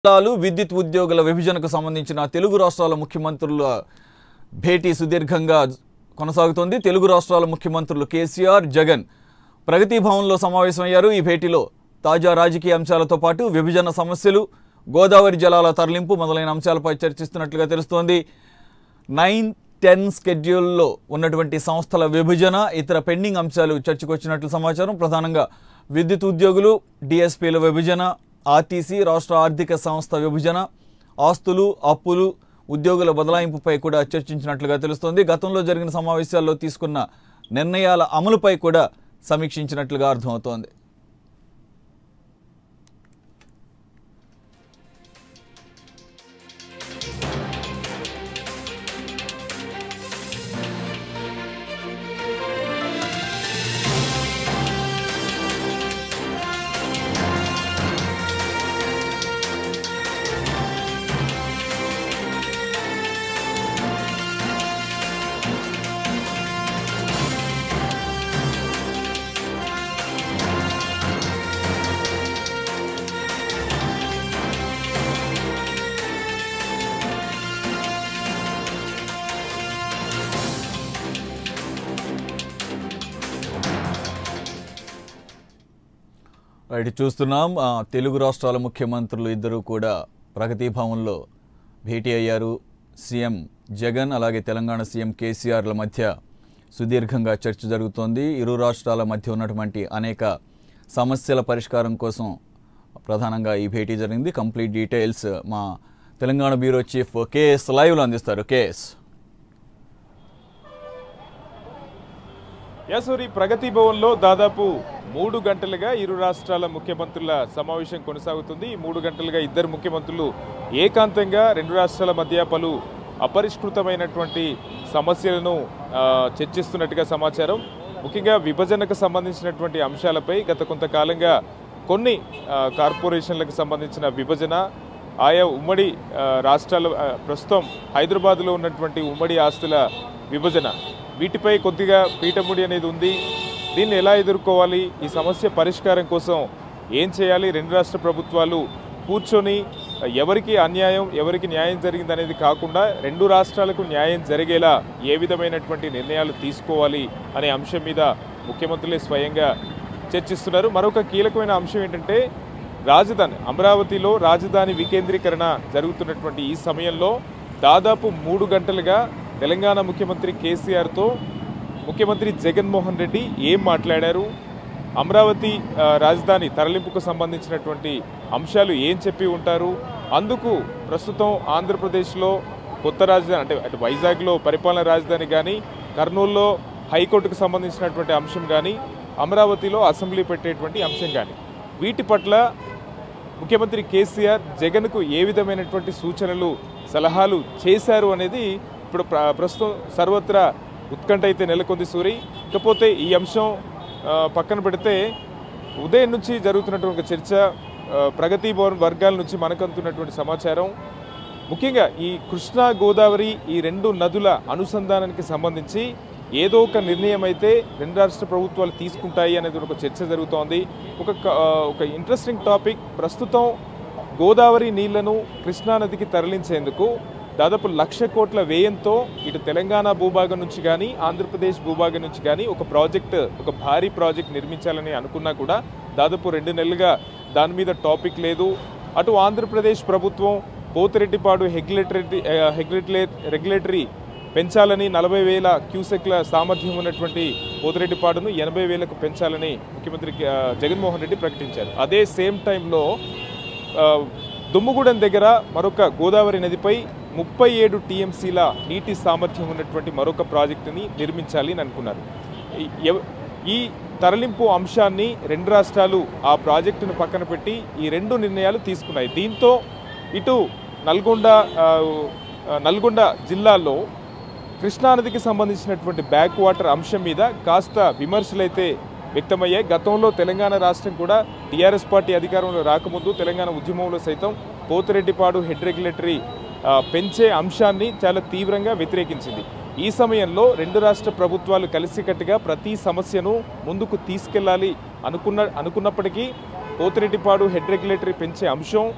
జిల్లాలు విద్యుత్ ఉద్యోగుల విభజనకు సంబంధించిన తెలుగు రాష్ట్రాల ముఖ్యమంత్రుల భేటీ సుదీర్ఘంగా కొనసాగుతోంది తెలుగు రాష్ట్రాల ముఖ్యమంత్రులు కేసీఆర్ జగన్ ప్రగతి భవన్లో సమావేశమయ్యారు ఈ భేటీలో తాజా రాజకీయ అంశాలతో పాటు విభజన సమస్యలు గోదావరి జలాల తరలింపు మొదలైన అంశాలపై చర్చిస్తున్నట్లుగా తెలుస్తోంది నైన్ టెన్ స్కెడ్యూల్లో ఉన్నటువంటి సంస్థల విభజన ఇతర పెండింగ్ అంశాలు చర్చకొచ్చినట్లు సమాచారం ప్రధానంగా విద్యుత్ ఉద్యోగులు డిఎస్పీల విభజన ఆర్టీసీ రాష్ట్ర ఆర్థిక సంస్థ విభజన ఆస్తులు అప్పులు ఉద్యోగుల బదలాయింపుపై కూడా చర్చించినట్లుగా తెలుస్తోంది గతంలో జరిగిన సమావేశాల్లో తీసుకున్న నిర్ణయాల అమలుపై కూడా సమీక్షించినట్లుగా అర్థమవుతోంది రైట్ చూస్తున్నాం ఆ, తెలుగు రాష్ట్రాల ముఖ్యమంత్రులు ఇద్దరు కూడా ప్రగతి భవన్లో భేటీ అయ్యారు సీఎం జగన్ అలాగే తెలంగాణ సీఎం కేసీఆర్ల మధ్య సుదీర్ఘంగా చర్చ జరుగుతోంది ఇరు రాష్ట్రాల మధ్య ఉన్నటువంటి అనేక సమస్యల పరిష్కారం కోసం ప్రధానంగా ఈ భేటీ జరిగింది కంప్లీట్ డీటెయిల్స్ మా తెలంగాణ బ్యూరో చీఫ్ కేఎస్ లైవ్లో అందిస్తారు కేఎస్ యాసూరి ప్రగతి భవన్లో దాదాపు మూడు గంటలుగా ఇరు రాష్ట్రాల ముఖ్యమంత్రుల సమావేశం కొనసాగుతుంది ఈ మూడు గంటలుగా ఇద్దరు ముఖ్యమంత్రులు ఏకాంతంగా రెండు రాష్ట్రాల మధ్య పలు అపరిష్కృతమైనటువంటి సమస్యలను ఆ, చర్చిస్తున్నట్టుగా సమాచారం ముఖ్యంగా విభజనకు సంబంధించినటువంటి అంశాలపై గత కొంతకాలంగా కొన్ని ఆ, కార్పొరేషన్లకు సంబంధించిన విభజన ఆయా ఉమ్మడి ఆ, రాష్ట్రాల ఆ, ప్రస్తుతం హైదరాబాద్లో ఉన్నటువంటి ఉమ్మడి ఆస్తుల విభజన వీటిపై కొద్దిగా పీఠముడి అనేది ఉంది దీన్ని ఎలా ఎదుర్కోవాలి ఈ సమస్య పరిష్కారం కోసం ఏం చేయాలి రెండు రాష్ట్ర ప్రభుత్వాలు కూర్చొని ఎవరికి అన్యాయం ఎవరికి న్యాయం జరిగింది అనేది కాకుండా రెండు రాష్ట్రాలకు న్యాయం జరిగేలా ఏ విధమైనటువంటి నిర్ణయాలు తీసుకోవాలి అనే అంశం మీద ముఖ్యమంత్రులే స్వయంగా చర్చిస్తున్నారు మరొక కీలకమైన అంశం ఏంటంటే రాజధాని అమరావతిలో రాజధాని వికేంద్రీకరణ జరుగుతున్నటువంటి ఈ సమయంలో దాదాపు మూడు గంటలుగా తెలంగాణ ముఖ్యమంత్రి కేసీఆర్తో ముఖ్యమంత్రి జగన్మోహన్ రెడ్డి ఏం మాట్లాడారు అమరావతి ఆ, రాజధాని తరలింపుకు సంబంధించినటువంటి అంశాలు ఏం చెప్పి ఉంటారు అందుకు ప్రస్తుతం ఆంధ్రప్రదేశ్లో కొత్త రాజధాని అంటే అటు వైజాగ్లో పరిపాలన రాజధాని కానీ కర్నూలులో హైకోర్టుకు సంబంధించినటువంటి అంశం కానీ అమరావతిలో అసెంబ్లీ పెట్టేటువంటి అంశం కానీ వీటి పట్ల ముఖ్యమంత్రి కేసీఆర్ జగన్కు ఏ విధమైనటువంటి సూచనలు సలహాలు చేశారు అనేది ఇప్పుడు ప్ర- ప్రస్తుతం సర్వత్రా ఉత్కంఠ అయితే నెలకొంది సూరి ఇకపోతే ఈ అంశం ఆ, పక్కన పెడితే ఉదయం నుంచి జరుగుతున్నటువంటి ఒక చర్చ ఆ, ప్రగతి భవన్ వర్గాల నుంచి మనకంతున్నటువంటి సమాచారం ముఖ్యంగా ఈ కృష్ణా గోదావరి ఈ రెండు నదుల అనుసంధానానికి సంబంధించి ఏదో ఒక నిర్ణయం అయితే రెండు రాష్ట్ర ప్రభుత్వాలు తీసుకుంటాయి అనేది ఒక చర్చ జరుగుతోంది ఒక క- ఆ, ఒక ఇంట్రెస్టింగ్ టాపిక్ ప్రస్తుతం గోదావరి నీళ్లను కృష్ణా నదికి తరలించేందుకు దాదాపు లక్ష కోట్ల వ్యయంతో ఇటు తెలంగాణ భూభాగం నుంచి కానీ ఆంధ్రప్రదేశ్ భూభాగం నుంచి కానీ ఒక ప్రాజెక్ట్ ఒక భారీ ప్రాజెక్ట్ నిర్మించాలని అనుకున్నా కూడా దాదాపు రెండు నెలలుగా దాని మీద టాపిక్ లేదు అటు ఆంధ్రప్రదేశ్ ప్రభుత్వం పోతిరెడ్డిపాడు హెగ్యులేటరీ హెగ్యులేటరీ రెగ్యులేటరీ పెంచాలని నలభై వేల క్యూసెక్ల సామర్థ్యం ఉన్నటువంటి పోతిరెడ్డిపాడును ఎనభై వేలకు పెంచాలని ముఖ్యమంత్రి ఆ, జగన్మోహన్ రెడ్డి ప్రకటించారు అదే సేమ్ టైంలో ఆ, దుమ్ముగూడెం దగ్గర మరొక గోదావరి నదిపై ముప్పై ఏడు టీఎంసీల నీటి సామర్థ్యం ఉన్నటువంటి మరొక ప్రాజెక్టుని నిర్మించాలి అని అనుకున్నారు ఈ- ఎవ- ఈ తరలింపు అంశాన్ని రెండు రాష్ట్రాలు ఆ ప్రాజెక్టును పక్కన పెట్టి ఈ రెండు నిర్ణయాలు తీసుకున్నాయి దీంతో ఇటు నల్గొండ ఆ, ఆ, నల్గొండ జిల్లాలో కృష్ణానదికి సంబంధించినటువంటి బ్యాక్ వాటర్ అంశం మీద కాస్త విమర్శలైతే వ్యక్తమయ్యాయి గతంలో తెలంగాణ రాష్ట్రం కూడా టీఆర్ఎస్ పార్టీ అధికారంలో రాకముందు తెలంగాణ ఉద్యమంలో సైతం పోతిరెడ్డిపాడు హెడ్ రెగ్యులేటరీ ఆ, పెంచే అంశాన్ని చాలా తీవ్రంగా వ్యతిరేకించింది ఈ సమయంలో రెండు రాష్ట్ర ప్రభుత్వాలు కలిసికట్టుగా ప్రతి సమస్యను ముందుకు తీసుకెళ్లాలి అనుకున్న అనుకున్నప్పటికీ పోతిరెడ్డిపాడు హెడ్ రెగ్యులేటరీ పెంచే అంశం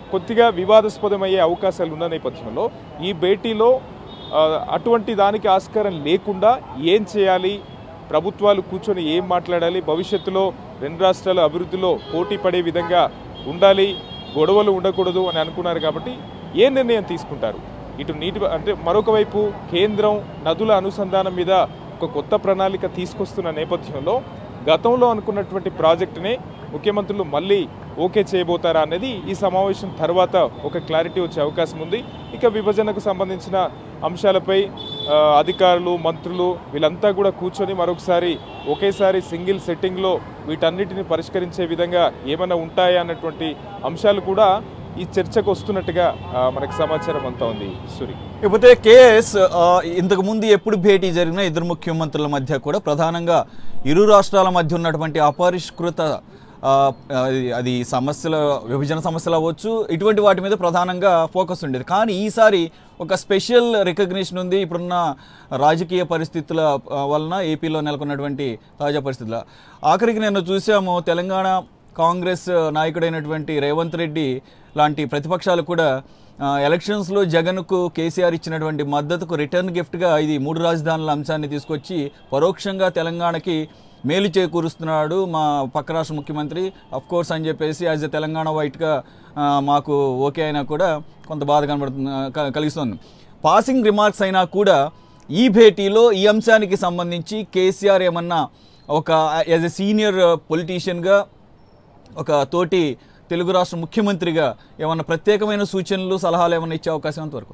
కొద్దిగా వివాదాస్పదమయ్యే అవకాశాలు ఉన్న నేపథ్యంలో ఈ భేటీలో ఆ, అటువంటి దానికి ఆస్కారం లేకుండా ఏం చేయాలి ప్రభుత్వాలు కూర్చొని ఏం మాట్లాడాలి భవిష్యత్తులో రెండు రాష్ట్రాల అభివృద్ధిలో పోటీ పడే విధంగా ఉండాలి గొడవలు ఉండకూడదు అని అనుకున్నారు కాబట్టి ఏ నిర్ణయం తీసుకుంటారు ఇటు నీటి అంటే మరొక వైపు కేంద్రం నదుల అనుసంధానం మీద ఒక కొత్త ప్రణాళిక తీసుకొస్తున్న నేపథ్యంలో గతంలో అనుకున్నటువంటి ప్రాజెక్టునే ముఖ్యమంత్రులు మళ్ళీ ఓకే చేయబోతారా అనేది ఈ సమావేశం తర్వాత ఒక క్లారిటీ వచ్చే అవకాశం ఉంది ఇక విభజనకు సంబంధించిన అంశాలపై ఆ, అధికారులు మంత్రులు వీళ్ళంతా కూడా కూర్చొని మరొకసారి ఒకేసారి సింగిల్ సెట్టింగ్లో వీటన్నిటిని పరిష్కరించే విధంగా ఏమైనా ఉంటాయా అన్నటువంటి అంశాలు కూడా ఈ చర్చకు వస్తున్నట్టుగా ఆ, మనకు సమాచారం అంతా ఉంది సూరి ఇకపోతే కేఎస్ ఆ, ఇంతకు ముందు ఎప్పుడు భేటీ జరిగిన ఇద్దరు ముఖ్యమంత్రుల మధ్య కూడా ప్రధానంగా ఇరు రాష్ట్రాల మధ్య ఉన్నటువంటి అపరిష్కృత ఆ, అది- అది సమస్యల విభజన సమస్యలు అవ్వచ్చు ఇటువంటి వాటి మీద ప్రధానంగా ఫోకస్ ఉండేది కానీ ఈసారి ఒక స్పెషల్ రికగ్నిషన్ ఉంది ఇప్పుడున్న రాజకీయ పరిస్థితుల ఆ, వలన ఏపీలో నెలకొన్నటువంటి తాజా పరిస్థితుల ఆఖరికి నేను చూసాము తెలంగాణ కాంగ్రెస్ నాయకుడైనటువంటి రేవంత్ రెడ్డి లాంటి ప్రతిపక్షాలు కూడా ఆ, ఎలక్షన్స్లో జగన్కు కేసీఆర్ ఇచ్చినటువంటి మద్దతుకు రిటర్న్ గిఫ్ట్గా ఇది మూడు రాజధానుల అంశాన్ని తీసుకొచ్చి పరోక్షంగా తెలంగాణకి మేలు చేకూరుస్తున్నాడు మా పక్క రాష్ట్ర ముఖ్యమంత్రి అఫ్ కోర్స్ అని చెప్పేసి యాజ్ ఎ తెలంగాణ వైట్గా ఆ, మాకు ఓకే అయినా కూడా కొంత బాధ కనబడుతుంది క- కలిగిస్తుంది పాసింగ్ రిమార్క్స్ అయినా కూడా ఈ భేటీలో ఈ అంశానికి సంబంధించి కేసీఆర్ ఏమన్నా ఒక యాజ్ ఎ సీనియర్ పొలిటీషియన్గా ఒక తోటి తెలుగు రాష్ట్ర ముఖ్యమంత్రిగా ఏమన్నా ప్రత్యేకమైన సూచనలు సలహాలు ఏమన్నా ఇచ్చే అవకాశం అంతవరకు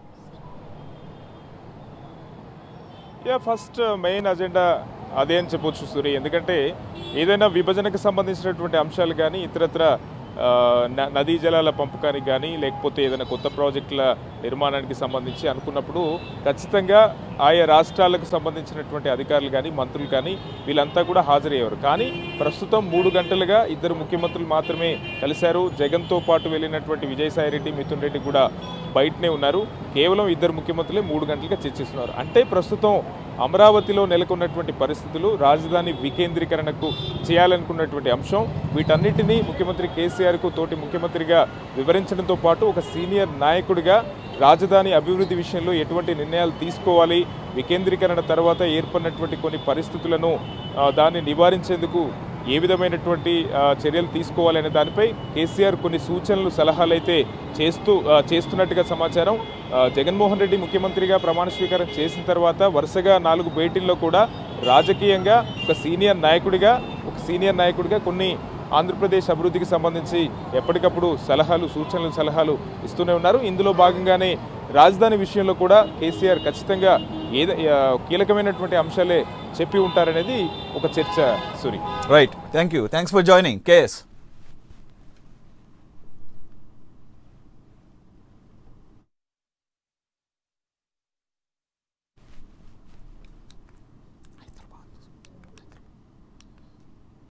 యా ఫస్ట్ మెయిన్ అజెండా అదే అని చెప్పొచ్చు సూరి ఎందుకంటే ఏదైనా విభజనకు సంబంధించినటువంటి అంశాలు కానీ ఇతరత్ర ఆ, న- నదీ జలాల పంపకానికి కానీ లేకపోతే ఏదైనా కొత్త ప్రాజెక్టుల నిర్మాణానికి సంబంధించి అనుకున్నప్పుడు ఖచ్చితంగా ఆయా రాష్ట్రాలకు సంబంధించినటువంటి అధికారులు కానీ మంత్రులు కానీ వీళ్ళంతా కూడా హాజరయ్యేవారు కానీ ప్రస్తుతం మూడు గంటలుగా ఇద్దరు ముఖ్యమంత్రులు మాత్రమే కలిశారు జగన్తో పాటు వెళ్ళినటువంటి విజయసాయి రెడ్డి మిథున్ రెడ్డి కూడా బయటనే ఉన్నారు కేవలం ఇద్దరు ముఖ్యమంత్రులే మూడు గంటలుగా చర్చిస్తున్నారు అంటే ప్రస్తుతం అమరావతిలో నెలకొన్నటువంటి పరిస్థితులు రాజధాని వికేంద్రీకరణకు చేయాలనుకున్నటువంటి అంశం వీటన్నిటినీ ముఖ్యమంత్రి కేసీఆర్కు తోటి ముఖ్యమంత్రిగా వివరించడంతో పాటు ఒక సీనియర్ నాయకుడిగా రాజధాని అభివృద్ధి విషయంలో ఎటువంటి నిర్ణయాలు తీసుకోవాలి వికేంద్రీకరణ తర్వాత ఏర్పడినటువంటి కొన్ని పరిస్థితులను ఆ, దాన్ని నివారించేందుకు ఏ విధమైనటువంటి ఆ, చర్యలు తీసుకోవాలనే దానిపై కేసీఆర్ కొన్ని సూచనలు సలహాలు అయితే చేస్తూ ఆ, చేస్తున్నట్టుగా సమాచారం ఆ, జగన్మోహన్ రెడ్డి ముఖ్యమంత్రిగా ప్రమాణ స్వీకారం చేసిన తర్వాత వరుసగా నాలుగు భేటీల్లో కూడా రాజకీయంగా ఒక సీనియర్ నాయకుడిగా ఒక సీనియర్ నాయకుడిగా కొన్ని ఆంధ్రప్రదేశ్ అభివృద్ధికి సంబంధించి ఎప్పటికప్పుడు సలహాలు సూచనలు సలహాలు ఇస్తూనే ఉన్నారు ఇందులో భాగంగానే రాజధాని విషయంలో కూడా కేసీఆర్ ఖచ్చితంగా ఏద ఆ, కీలకమైనటువంటి అంశాలే చెప్పి ఉంటారనేది ఒక చర్చ Suri right thank you thanks for joining KS